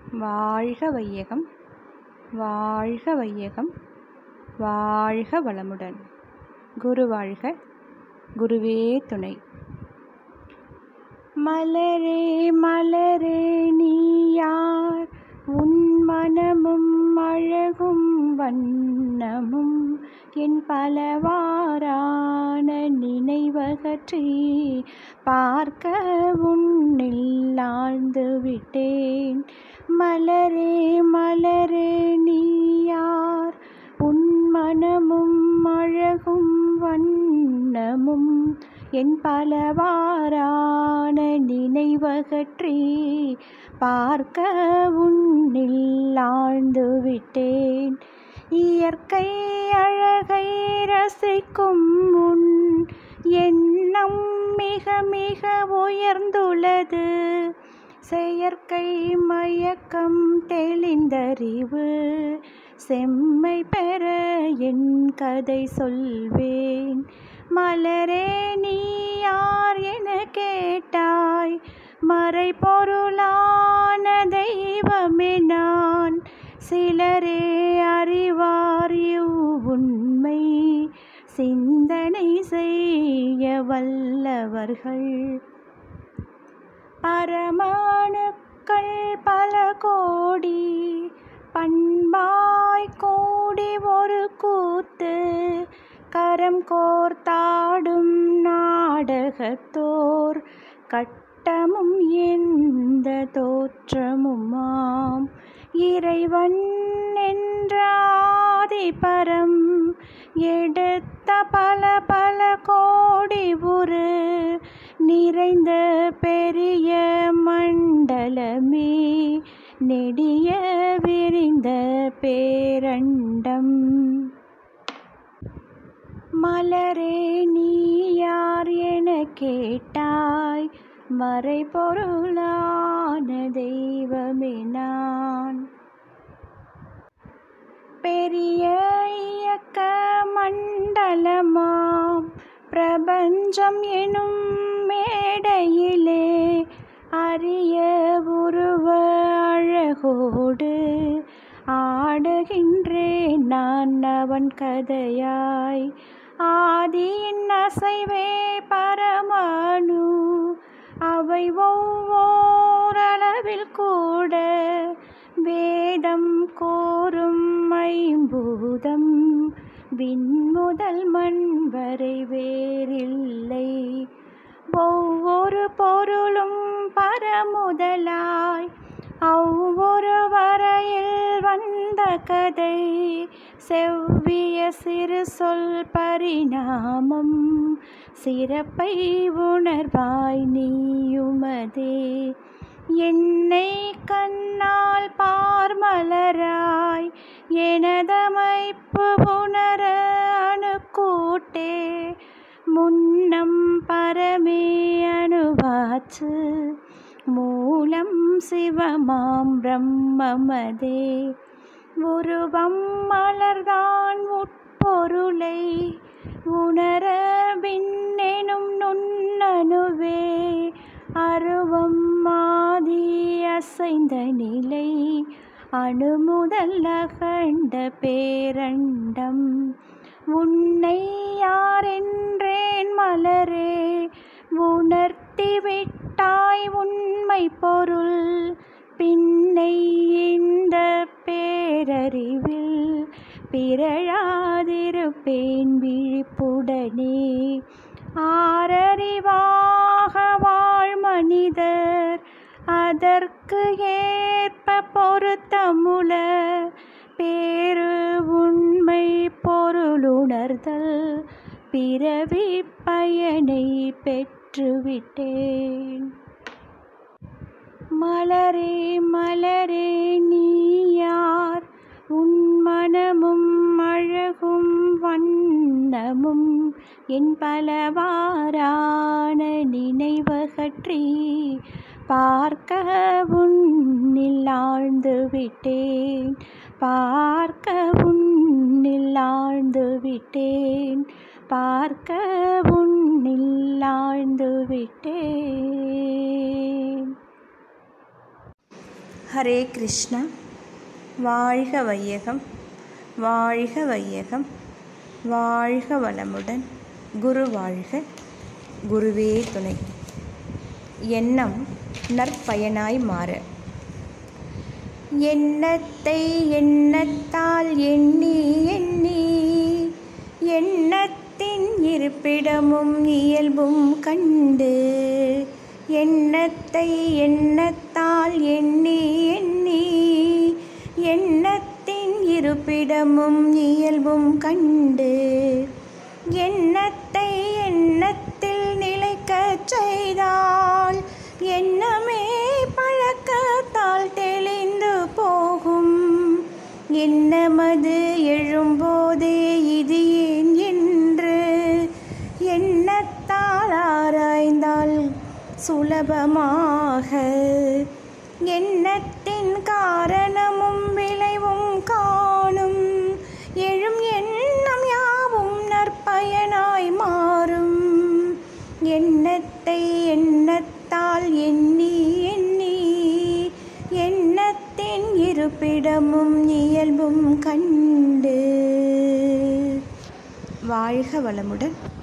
வாழ்க வையகம் வாழ்க வையகம் வாழ்க வளமுடன் குரு வாழ்க குருவே துணை மலரே மலரே நீ யார் உன் மனமும் அழகும் வண்ணமும் என் பலவாறான நினைவகற்றி பார்க்க உன்னில் ஆழ்ந்து விட்டேன் மலரே மலரே நீ யார் உன் மனமும் அழகும் வண்ணமும் என் பலவாறான நினைவகற்றி பார்க்க உன்னில் ஆழ்ந்து விட்டேன் இயற்கை அழகை ரசிக்கும் உன் எண்ணம் மிக மிக உயர்ந்துள்ளது செயற்கை மயக்கம் தெளிந்தறிவு செம்மை பெற என் கதை சொல்வேன் மலரே நீ யார் என கேட்டாய் மறைபொருளான தெய்வமே நான் சிலரே அறிவார் உண்மை சிந்தனை செய்ய வல்லவர்கள் பரமாணுக்கள் பல கோடி பண்பாய் கூடி ஒரு கூத்து கரம் கோர்த்தாடும் நாடகத்தோர் கட்டமும் எந்த தோற்றமுமாம் இறைவன் என்ற ஆதிபரம் எடுத்த பல பல கோடி உரு நிறைந்த பெரிய மண்டலமே நெடிய விரிந்த பேரண்டம் மலரே நீ யார் என கேட்டாய் மறைபொருளான தெய்வமே நான் பெரிய இயக்க மண்டலமாம் பிரபஞ்சம் எனும் மேடையிலே அரிய உருவ அழகோடு ஆடுகின்றேன் நான் அவன் கதையாய் ஆதியின் அசைவே பரமானு அவை ஒவ்வொரளவில் கூட வேதம் கோரும் ஐம்பூதம் விண்முதல் மண் வரை வேறில்லை ஒவ்வொரு பொருளும் பரமுதலாய் ஒவ்வொரு வரையில் வந்த கதை செவ்விய சிறு சொல் பரிணாமம் சிறப்பை உணர்வாய் நீயுமதே என்னை கண்ணால் பார்மலராய் எனதமைப்பு உணர அணுக்கூட்டே முன்னம் பரமே அணுவாச்சு மூலம் சிவமாம் பிரம்மமதே உருவம் மலர்தான் உட்பொருளை உணர விண்ணெனும் நுண்ணணுவே அருவம் மாதி அசைந்த நிலை அணுமுதல் அகண்ட பேரண்டம் உன்னை யாரென்றேன் மலரே உணர்த்தி விட்டாய் உண்மை பொருள் பின்னை இந்த பேரறிவில் பிறழாதிருப்பேன் விழிப்புடனே ஆரறிவாக வாழ் மனிதர் அதற்கு ஏற்ப பொருத்தமுல பேரு உண்மை பொருளுணர்தல் பிறவி பயனை பெற்றுவிட்டேன் மலரே மலரே நீ யார் உன் மனமும் அழகும் வண்ணமும் என் பலவாறான நினைவகற்றி பார்க்க உன்னில் ஆழ்ந்து விட்டேன் பார்க்க உன்னில் ஆழ்ந்து விட்டேன் பார்க்க உன்னில் ஆழ்ந்து விட்டேன் ஹரே கிருஷ்ணா வாழ்க வையகம் வாழ்க வையகம் வாழ்க வளமுடன் குரு வாழ்க குருவே துணை எண்ணம் நற்பயனாய் மாற எண்ணத்தை எண்ணத்தால் எண்ணி எண்ணி எண்ணத்தின் இருப்பிடமும் இயல்பும் கண்டு எண்ணத்தை எண்ணத்தால் எண்ணி எண்ணி எண்ணத்தின் இருப்பிடமும் இயல்பும் கண்டு எண்ணத்தை எண்ணத்தில் நிலைக்கச் செய்தால் எண்ணமே பழக்கத்தால் தெளிந்து போகும் எண்ணமது எழும்போதே இது ஏன் என்று எண்ணத்தால் ஆராய்ந்தால் சுலபமாக எண்ணத்தின் காரணமும் விளைவும் காணும் எழும் எண்ணம் யாவும் நற்பயனாய் மாறும் எண்ணத்தை எண்ணத்தால் எண்ணி எண்ணி எண்ணத்தின் இருப்பிடமும் இயல்பும் கண்டு வாழ்க வளமுடன்